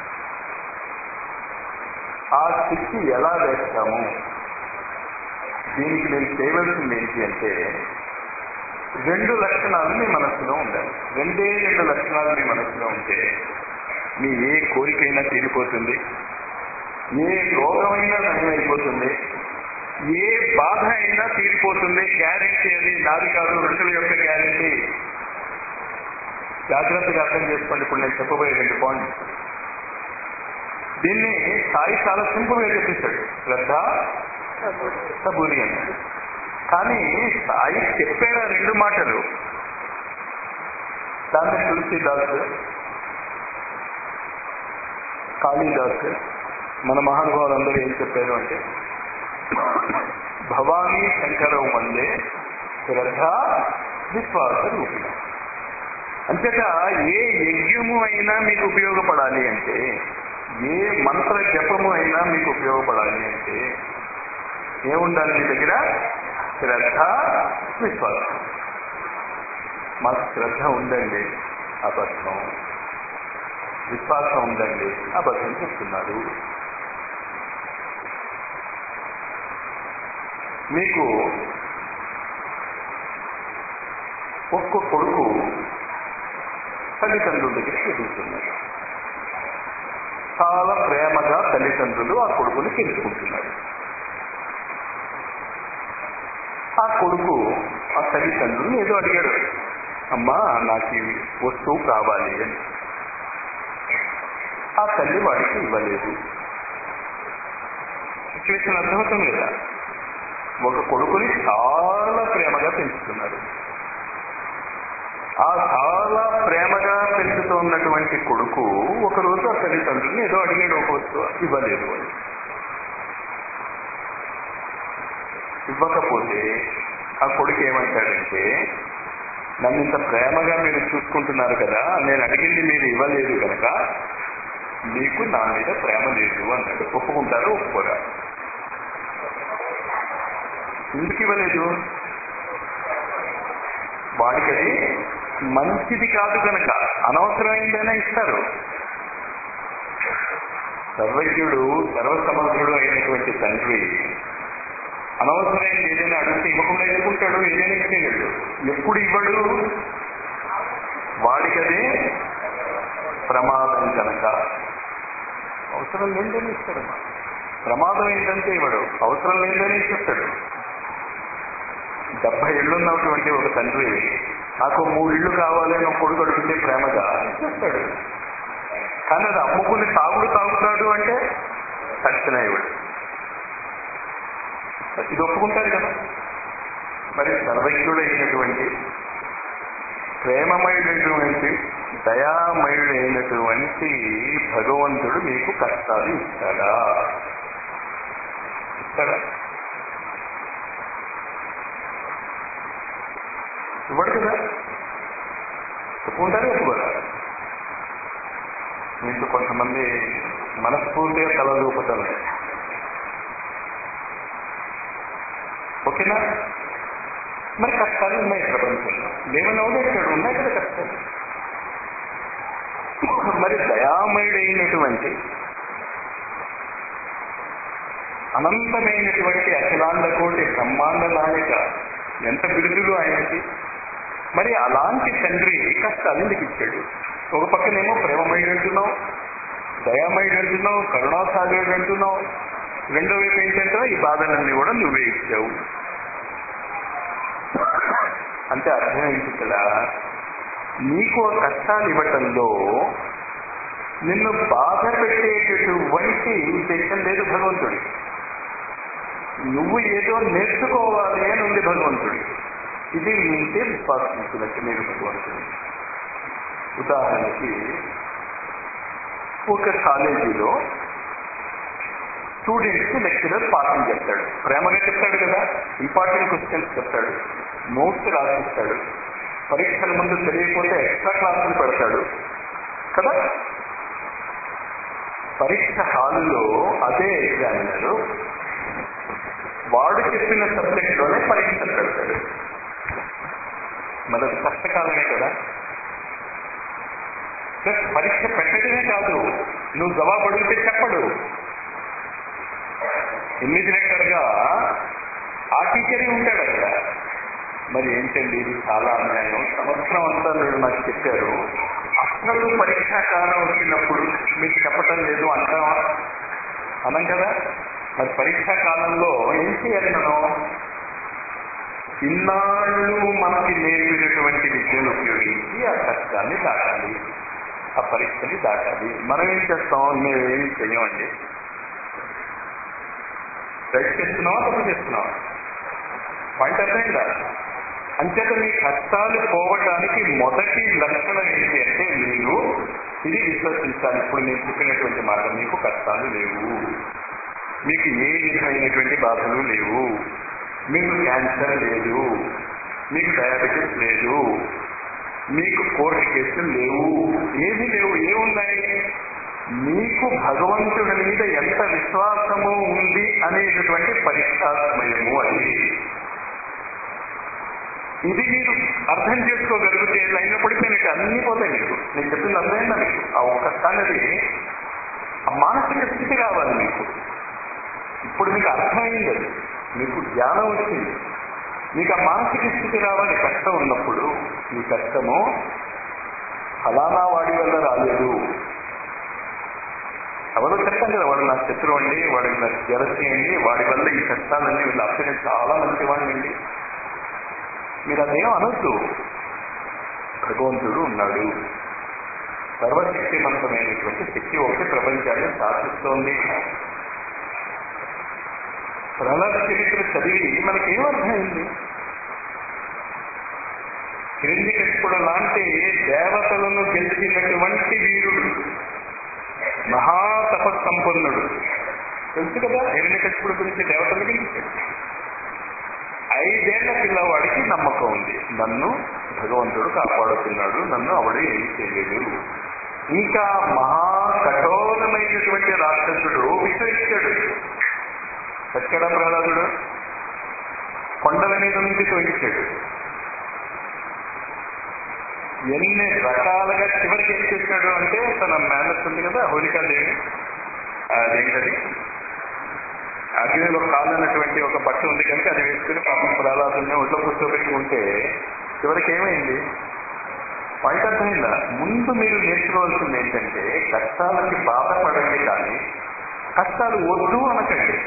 ఆ స్విచ్ ఎలా వేస్తాము దీనికి మీరు చేయవలసింది ఏంటి అంటే రెండు లక్షణాలు మీ మనస్సులో ఉండాలి రెండే రెండు లక్షణాలు మీ మనస్సులో ఉంటే మీ ఏ కోరికైనా తీరిపోతుంది ఏ రోగమైనా నయమైపోతుంది ఏ బాధ అయినా తీరిపోతుంది గ్యారెంటీ అది నాది కాదు ఋషుల యొక్క గ్యారెంటీ జాగ్రత్తగా అర్థం చేసుకోండి ఇప్పుడు నేను చెప్పబోయే రెండు పాయింట్ దీన్ని సాయి చాలా సింపుల్ గా చెప్పేశాడు శ్రద్ధ సబూరి అన్నాడు కానీ సాయి చెప్పాడు ఆ రెండు మాటలు దాన్ని తులసిదాస్ కాళీదాస్ మన మహానుభావులందరూ ఏం చెప్పారు అంటే భవానీ శంకరవు మందే శ్రద్ధ విశ్వాస రూపిణ అంతేత ఏ యజ్ఞము అయినా మీకు ఉపయోగపడాలి అంటే ఏ మంత్ర జపము అయినా మీకు ఉపయోగపడాలి అంటే ఏముండాలి మీ దగ్గర శ్రద్ధ విశ్వాసం మాకు శ్రద్ధ ఉందండి అబద్ధం విశ్వాసం ఉందండి అబద్ధం చెప్తున్నారు మీకు ఒక్క కొడుకు తల్లిదండ్రుల దగ్గరికి ఎదుగుతున్నాడు చాలా ప్రేమగా తల్లిదండ్రులు ఆ కొడుకుని పెంచుకుంటున్నారు ఆ కొడుకు ఆ తల్లిదండ్రులు ఏదో అడిగాడు అమ్మా నాకు ఈ వస్తువు కావాలి అని ఆ తల్లి వాడికి ఇవ్వలేదు సిచ్యువేషన్ అర్థమవుతుంది లేదా ఒక కొడుకుని చాలా ప్రేమగా పెంచుతున్నారు ఆ చాలా ప్రేమగా పెంచుతున్నటువంటి కొడుకు ఒకరోజు ఆ తల్లిదండ్రులు ఏదో అడిగాడు ఒక వస్తువు ఇవ్వలేదు అని ఇవ్వకపోతే ఆ కొడుకు ఏమంటాడంటే నన్ను ఇంత ప్రేమగా మీరు చూసుకుంటున్నారు కదా నేను అడిగింది మీరు ఇవ్వలేదు కనుక మీకు నా మీద ప్రేమ లేదు అన్నాడు ఒప్పుకుంటారు ఒప్పుకోరా ఎందుకు ఇవ్వలేదు వాడికి అది మంచిది కాదు కనుక అనవసరమైందైనా ఇస్తారు సర్వజ్ఞుడు సర్వసమర్థుడు అయినటువంటి తండ్రి అనవసరమైంది ఏదైనా అడిగితే ఇవ్వకుండా ఎదుర్కొంటాడు ఏదైనా ఇచ్చేయగలడు ఎప్పుడు ఇవ్వడు వాడికి అది ప్రమాదం కనుక అవసరం లేదని ఇస్తాడు ప్రమాదం ఏంటంటే ఇవ్వడు అవసరం లేదని ఇస్తాడు డెబ్బై ఇళ్ళు ఉన్నటువంటి ఒక తండ్రి నాకు మూడు ఇళ్ళు కావాలి అని ఒక కొడుకు అడిగితే ప్రేమగా ఇచ్చేస్తాడు కానీ అది అమ్ముకుని తాగుడు తాగుతాడు అంటే చచ్చిన ఇవ్వడు ఇది ఒప్పుకుంటారు కదా మరి సర్వజ్ఞుడైనటువంటి ప్రేమమయుడైనటువంటి దయామయుడైనటువంటి భగవంతుడు మీకు కష్టాలు ఇస్తాడా ఇస్తాడా ఇవ్వడు కదా ఒప్పుకుంటారు ఒప్పుకోరా మీకు కొంతమంది మనస్ఫూర్తిగా తల చూపటం లేదు ఓకేనా మరి కష్టాలు ఉన్నాయి ప్రపంచంలో ఏమైనా ఇక్కడ ఉన్నాయి కదా కష్టాలు మరి దయామయుడైనటువంటి అనంతమైనటువంటి అఖిలాండ కోటి బ్రహ్మాండ నాయక ఎంత బిరుదులు ఆయనకి మరి అలాంటి తండ్రి కష్టాలు ఎందుకు ఇచ్చాడు ఒక పక్కనేమో ప్రేమమయుడు అంటున్నావు దయామయుడు అంటున్నావు కరుణాసాగరుడు అంటున్నావు రెండో వైపు ఏంటంటే ఈ బాధలన్నీ కూడా నువ్వే ఇచ్చావు అంటే అర్థం ఏంటి కదా నీకు ఆ కష్టాలు ఇవ్వటంలో నిన్ను బాధ పెట్టేటటువంటి ఉద్దేశం లేదు భగవంతుడి నువ్వు ఏదో నేర్చుకోవాలి అని ఉంది భగవంతుడి ఇది వింటే విశ్వాసించినట్టు మీరు భగవంతుడు ఉదాహరణకి ఒక కాలేజీలో స్టూడెంట్స్ కి లెక్చరర్ పాఠం చెప్తాడు ప్రేమగా చెప్తాడు కదా ఇంపార్టెంట్ క్వశ్చన్స్ చెప్తాడు నోట్స్ రాసిస్తాడు పరీక్షల ముందు తెలియకపోతే ఎక్స్ట్రా క్లాసులు పెడతాడు కదా పరీక్ష హాల్లో అదే ఎగ్జామినర్ వాడు చెప్పిన సబ్జెక్ట్ లోనే పరీక్ష పెడతాడు మన కష్టకాలమే కదా ప్లస్ పరీక్ష పెట్టడమే కాదు నువ్వు జవాబు అడిగితే చెప్పడు ఇన్విజిలేటర్గా ఆ టీచరే ఉంటాడు అక్కడ మరి ఏంటండి ఇది చాలా అన్యాయం సంవత్సరం అంతా మీరు నాకు చెప్పారు అసలు పరీక్షా కాలం వచ్చినప్పుడు మీకు చెప్పటం లేదు అంటావా అనం కదా మరి పరీక్షా కాలంలో ఏం చేయాలి మనం ఇన్నాళ్ళు మనకి నేర్పినటువంటి విద్యను ఉపయోగించి ఆ కష్టాన్ని దాటాలి ఆ పరీక్షని దాటాలి మనం ఏం చేస్తాం మేమేం చెయ్యమండి రైట్ చేస్తున్నావా తప్పు చేస్తున్నావా పాయింట్ అర్థమైందా అంచేత మీ కష్టాలు పోవటానికి మొదటి లక్షణం ఏంటి అంటే మీరు ఇది విశ్వసించాలి ఇప్పుడు నేను చెప్పినటువంటి మాట మీకు కష్టాలు లేవు మీకు ఏ విధమైనటువంటి బాధలు లేవు మీకు క్యాన్సర్ లేదు మీకు డయాబెటీస్ లేదు మీకు కోర్టు కేసులు లేవు ఏమీ లేవు ఏమున్నాయి మీకు భగవంతుడి మీద ఎంత విశ్వాసము ఉంది అనేటటువంటి పరీక్షా సమయము అది ఇది మీరు అర్థం చేసుకోగలిగితే లైన్లో పడిపోయినట్టు అన్ని పోతాయి మీకు నేను చెప్పిన చెప్పింది అర్థమైందా మీకు ఆ ఒక్కసారి అది ఆ మానసిక స్థితి కావాలి మీకు ఇప్పుడు మీకు అర్థమైంది అది మీకు జ్ఞానం వచ్చింది మీకు ఆ మానసిక స్థితి రావాలి కష్టం ఉన్నప్పుడు ఈ కష్టము ఫలానా వాడి వల్ల రాలేదు ఎవరో చెప్తాను కదా వాడు నా శత్రువు అండి వాడికి నాకు జలసి అండి వాడి వల్ల ఈ కష్టాలన్నీ వీళ్ళు అప్పుడే చాలా మంచివాడిని అండి మీరు అదేం అనొద్దు భగవంతుడు ఉన్నాడు సర్వశక్తిమంతమైనటువంటి శక్తి ఒకటి ప్రపంచాన్ని శాసిస్తోంది ప్రహ్లాద చరిత్ర చదివి మనకేమర్థమైంది హిరణ్యకశిపుడు లాంటి దేవతలను గెలిచినటువంటి వీరుడు మహాతపస్సంపన్నుడు తెలుసు కదా హిరణ్యకశిపుడు గురించి దేవతలు గెలిచాడు ఐదేళ్ల పిల్లవాడికి నమ్మకం ఉంది నన్ను భగవంతుడు కాపాడుతున్నాడు నన్ను అవడు ఏమి చేయలేదు ఇంకా మహా కఠోరమైనటువంటి రాక్షసుడు విశ్వసించాడు సత్యడ ప్రహ్లాదుడు కొండల మీద నుంచి తొలగించాడు ఎన్ని రకాలుగా చివరికి ఏం చేశాడు అంటే తన మేనస్ ఉంది కదా హోలికాదేవి అదేంటది అగ్నిలో కాలన్నటువంటి ఒక బట్ట ఉంది కనుక అది వేసుకుని పాపం ప్రహ్లాదుని ఒంట్లో కూర్చోబెట్టి ఉంటే చివరికి ఏమైంది పాయింట్ అర్థమైందా ముందు మీరు నేర్చుకోవాల్సింది ఏంటంటే కష్టాలకి బాధపడండి కానీ కష్టాలు వద్దు అనకండి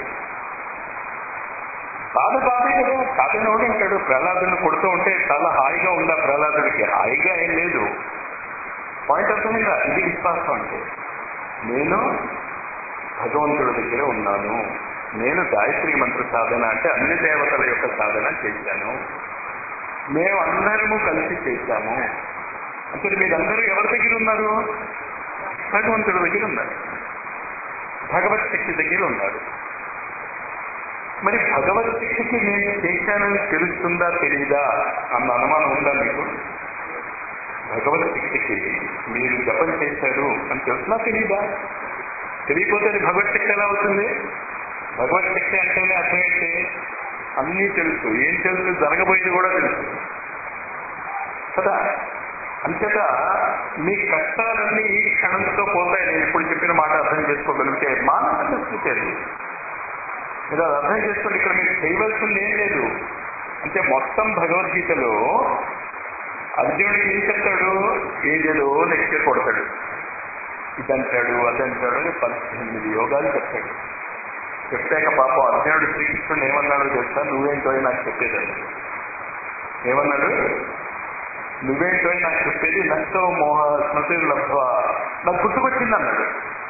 బాధ బాధే కదా కాదని అంటాడు ప్రహ్లాదుని కొడుతూ ఉంటే చాలా హాయిగా ఉందా ప్రహ్లాదుడికి హాయిగా ఏం లేదు పాయింట్ అర్థమైందా ఇది విశ్వాసం అంటే నేను భగవంతుడి దగ్గర ఉన్నాను నేను గాయత్రి మంత్ర సాధన అంటే అన్ని దేవతల యొక్క సాధన చేశాను మేము అందరము కలిసి చేశాము అంటే మీరందరూ ఎవరి దగ్గర ఉన్నారు భగవంతుడి దగ్గర ఉన్నారు భగవత్ శక్తి దగ్గర ఉన్నారు మరి భగవత్ శక్తికి నేను చేశానని తెలుస్తుందా తెలియదా అన్న అనుమానం ఉందా మీకు భగవత్ శక్తికి మీరు జపం చేశారు అని తెలుసునా తెలియదా తెలియకపోతే అది భగవత్ శక్తి ఎలా అవుతుంది భగవత్ శక్తి అంటేనే అర్థమైతే అన్నీ తెలుసు ఏం తెలుసు జరగబోయేది కూడా తెలుసు కదా అంతేత మీ కష్టాలన్నీ ఈ క్షణంతో పోతాయి నేను ఇప్పుడు చెప్పిన మాట అర్థం చేసుకోగలిగితే మానసిక స్థితి అది మీరు అది అర్థం చేసుకోండి ఇక్కడ మీరు చేయవలసింది ఏం లేదు అంటే మొత్తం భగవద్గీతలో అర్జునుడికి ఏం చెప్తాడు ఏదేదో లెక్చర్ కొడతాడు ఇదంటాడు అదంటాడు అని పద్దెనిమిది యోగాలు చెప్తాడు చెప్పాక పాపం అర్జునుడు శ్రీకృష్ణుడు ఏమన్నాడో తెలుసా నువ్వేంటో నాకు చెప్పేదని ఏమన్నాడు నువ్వేంటో నాకు చెప్పేది నష్టో మోహ స్మృతి లబ్ధ నాకు గుర్తుకొచ్చింది అన్నాడు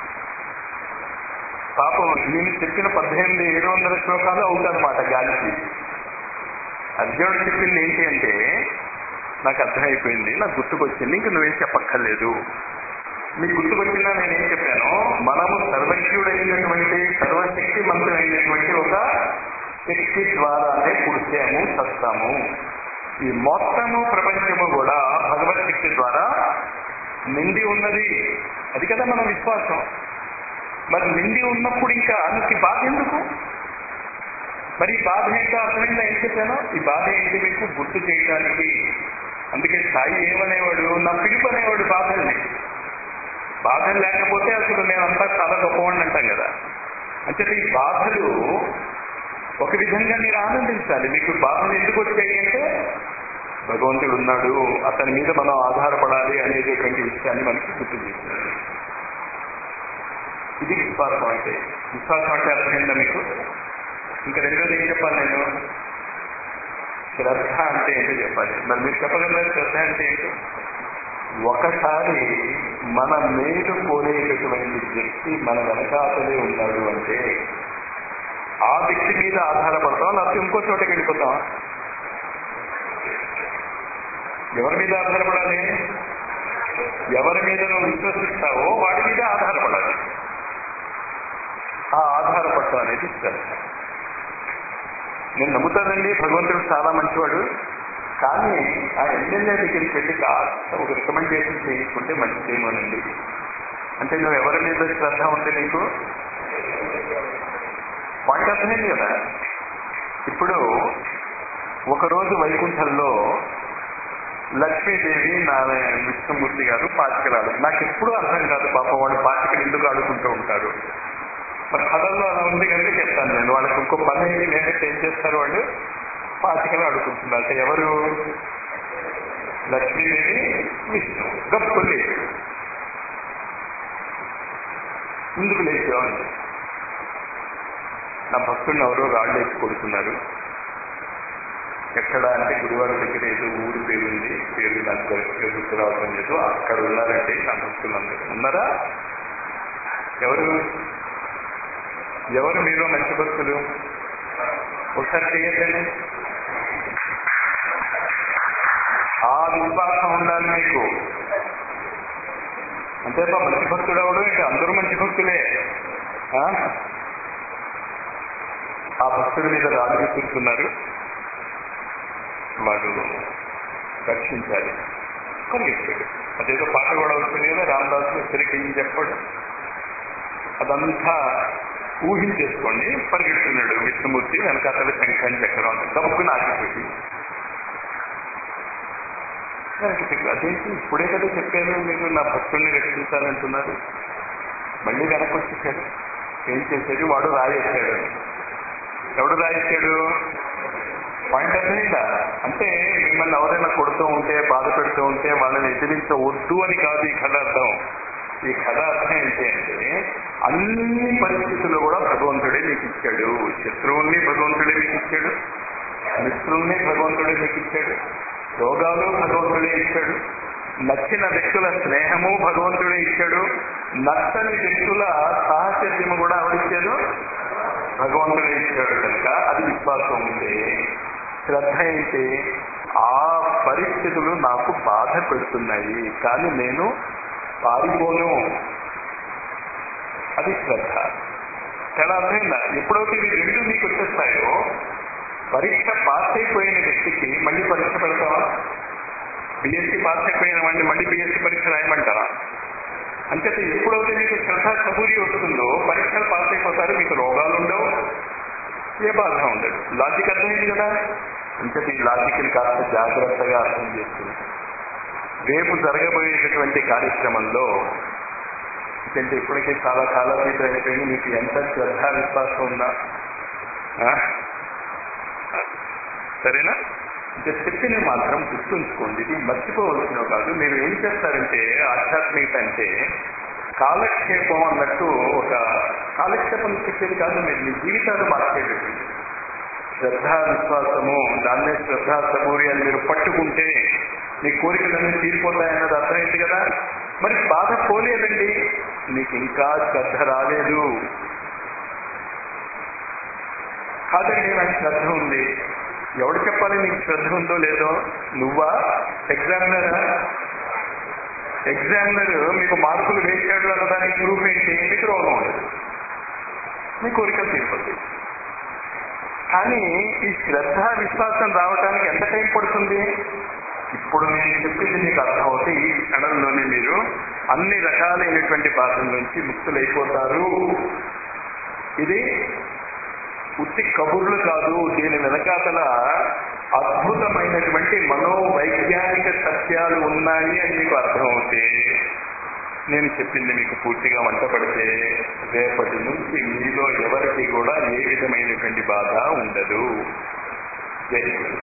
పాపం నేను చెప్పిన పద్దెనిమిది ఏడు వందల శ్లోకాలు అవుతానమాట గాలికి అర్జునుడు చెప్పింది ఏంటి అంటే నాకు అర్థమైపోయింది నాకు గుర్తుకొచ్చింది ఇంక నువ్వేం చెప్పక్కర్లేదు మీకు గుర్తుకొచ్చిందా నేనేం చెప్పాను మనము సర్వజ్ఞుడైనటువంటి సర్వశక్తి మంత్రుడైనటువంటి ఒక శక్తి ద్వారానే పుడిచాము చస్తాము ఈ మొత్తము ప్రపంచము కూడా భగవత్ శక్తి ద్వారా నిండి ఉన్నది అది కదా మన విశ్వాసం మరి నిండి ఉన్నప్పుడు ఇంకా నీకు ఈ బాధ ఎందుకు మరి ఈ బాధ ఏంటో అర్థమైందా ఏం చెప్పాను ఈ బాధ ఏంటి మీకు గుర్తు చేయడానికి అందుకే సాయి ఏమనేవాడు నా పిలుపు అనేవాడు బాధల్ని బాధలు లేకపోతే అసలు మేమంతా చాలా గొప్పవాడిని అంటాం కదా అంటే ఈ బాధలు ఒక విధంగా మీరు ఆనందించాలి మీకు బాధలు ఎందుకు వచ్చాయి అంటే భగవంతుడు ఉన్నాడు అతని మీద మనం ఆధారపడాలి అనేటటువంటి విషయాన్ని మనకి గుర్తు చేస్తుంది ఇది విశ్వాసం అంటే విశ్వాసం అంటే అర్థమైందా మీకు ఇంకా రెండోది ఏం చెప్పాలి నేను శ్రద్ధ అంటే ఏంటో చెప్పాలి మరి మీరు చెప్పగలరు శ్రద్ధ అంటే ఏంటి ఒకసారి మన మేలు కోరేటటువంటి వ్యక్తి మన వెనకాతలే ఉన్నాడు అంటే ఆ వ్యక్తి మీద ఆధారపడతాం లేకపోతే ఇంకో చోటకి వెళ్ళిపోతాం ఎవరి మీద ఆధారపడాలి ఎవరి మీద నువ్వు విశ్వసిస్తావో వాడి మీద ఆధారపడాలి ఆ ఆధారపడటం అనేది శ్రద్ధ నేను నమ్ముతానండి భగవంతుడు చాలా మంచివాడు కానీ ఆ ఎమ్మెల్యే దగ్గరికి వెళ్ళి కాస్త ఒక రికమెండేషన్ చేయించుకుంటే మంచిదేమోనండి అంటే నువ్వు ఎవరి మీద శ్రద్ధ ఉంది నీకు పాయింట్ అర్థమైంది కదా ఇప్పుడు ఒకరోజు వైకుంఠంలో లక్ష్మీదేవి నారాయణ విష్ణుమూర్తి గారు పాచికలు నాకు ఎప్పుడూ అర్థం కాదు పాప వాళ్ళు పాచికలు ఎందుకు ఆడుకుంటూ ఉంటారు మరి కథల్లో అలా ఉంది కనుక చెప్తాను నేను వాళ్ళకి ఇంకో పని ఏమీ లేకపోతే ఏం చేస్తారు వాళ్ళు పాచికలు ఆడుకుంటున్నారు అంటే ఎవరు లక్ష్మీదేవి విష్ణు గప్పు లేదు ముందుకు లేచేవాళ్ళు నా భక్తుడిని ఎవరో రాళ్ళు వేసి కొడుతున్నారు ఎక్కడ అంటే గురువారి దగ్గర ఏదో ఊరి పేరు ఉంది పేరు నాకు కరెక్ట్గా గుర్తు రావడం లేదు అక్కడ ఉన్నారంటే నా భక్తులందరూ ఉన్నారా ఎవరు ఎవరు మీరు మంచి భక్తులు ఒకసారి చేయొద్దండి ఆ విశ్వాసం ఉండాలి మీకు అంతేపా మంచి భక్తుడు అవడం ఇంకా అందరూ మంచి భక్తులే ఆ? ఆ భక్తుడి మీద రాజు కూర్చున్నారు వాళ్ళు రక్షించాలి పరిగెత్తాడు అదేదో పాట కూడా వస్తుంది కదా రామదాసు హెచ్చరిక ఏం చెప్పాడు అదంతా ఊహించేసుకోండి పరిగెడుతున్నాడు విష్ణుమూర్తి వెనకాతల శంఖాన్ని చక్రం దమ్ముకుని ఆగిపోయి వెనక్కి తిరిగి, అదేంటి ఇప్పుడే కదా చెప్పాను మీరు నా భక్తుల్ని రక్షించాలంటున్నారు మళ్ళీ వెనక్కి వచ్చేసాడు ఏం చేశాడు వాడు రాయేశాడు ఎవడు రాయేశాడు పాయింట్ అర్థమైందా అంటే మిమ్మల్ని ఎవరైనా కొడుతూ ఉంటే బాధ పెడుతూ ఉంటే వాళ్ళని ఎదిరించవద్దు అని కాదు ఈ కథ అర్థం ఈ కథ అర్థం ఏంటి అంటే అన్ని పరిస్థితుల్లో కూడా భగవంతుడే మీకు ఇచ్చాడు శత్రువుల్ని భగవంతుడే మీకు ఇచ్చాడు మిత్రుల్ని భగవంతుడే మీకు ఇచ్చాడు రోగాలు భగవంతుడే ఇచ్చాడు నచ్చిన వ్యక్తుల స్నేహము భగవంతుడే ఇచ్చాడు నచ్చని వ్యక్తుల సాహచర్యము కూడా ఎవరిచ్చాడు భగవంతుడే ఇచ్చాడు కనుక అది విశ్వాసం ఉంది శ్రద్ధ ఏంటి ఆ పరిస్థితులు నాకు బాధ పెడుతున్నాయి కానీ నేను పారిపోను అది శ్రద్ధ చాలా అర్థమైందా ఎప్పుడైతే ఇవి రెండు మీకు వచ్చేస్తాయో పరీక్ష పాస్ అయిపోయిన వ్యక్తికి మళ్ళీ పరీక్ష పెడతావా బిఎస్సి పాస్ అయిపోయిన వాడిని మళ్ళీ బిఎస్సి పరీక్ష రాయమంటారా అంటే ఎప్పుడైతే మీకు శ్రద్ధ కబూరి వస్తుందో పరీక్షలు పాస్ అయిపోతారు మీకు రోగాలు ఉండవు ఏ బాధ ఉండదు లాజిక్ అర్థమైంది కదా అంటే ఈ లాజిక్ని కాస్త జాగ్రత్తగా అర్థం చేసుకుని రేపు జరగబోయేటటువంటి కార్యక్రమంలో ఎందుకంటే ఇప్పటికే చాలా కాలాతీతం అయిపోయింది మీకు ఎంత శ్రద్ధ విశ్వాసం ఉందా ఆ? సరేనా అంటే చెప్పిన మాత్రం గుర్తుంచుకోండి ఇది మర్చిపోవలసిన కాదు మీరు ఏం చేస్తారంటే ఆధ్యాత్మికత అంటే కాలక్షేపం అన్నట్టు ఒక కాలక్షేపం చెప్పేది కాదు మీరు మీ జీవితాలు మార్చేటటువంటి శ్రద్ధ విశ్వాసము దాన్నే శ్రద్ధ సబూరి అని మీరు పట్టుకుంటే మీ కోరికలన్నీ తీరిపోతాయన్నది అర్థమైంది కదా మరి బాధ పోలేదండి నీకు ఇంకా శ్రద్ధ రాలేదు కాదండి నాకు శ్రద్ధ ఉంది ఎవడు చెప్పాలి నీకు శ్రద్ధ ఉందో లేదో నువ్వా ఎగ్జామినరా ఎగ్జామినర్ మీకు మార్కులు వేసాడు అన్నదానికి ప్రూఫ్ ఏంటి మీకు రోగం ఉండదు మీ కోరికలు తీరిపోతాయి కానీ ఈ శ్రద్ధ విశ్వాసం రావడానికి ఎంత టైం పడుతుంది ఇప్పుడు నేను చెప్పింది మీకు అర్థమవుతే ఈ క్షణంలోనే మీరు అన్ని రకాలైనటువంటి బాధల నుంచి ముక్తులైపోతారు ఇది ఉత్తి కబుర్లు కాదు దీని వెనకాతల అద్భుతమైనటువంటి మనోవైజ్ఞానిక సత్యాలు ఉన్నాయి అని మీకు అర్థమవుతే నేను చెప్పింది మీకు పూర్తిగా వంట పడితే రేపటి నుంచి మీలో ఎవరికి కూడా ఏ విధమైనటువంటి బాధ ఉండదు జై గురు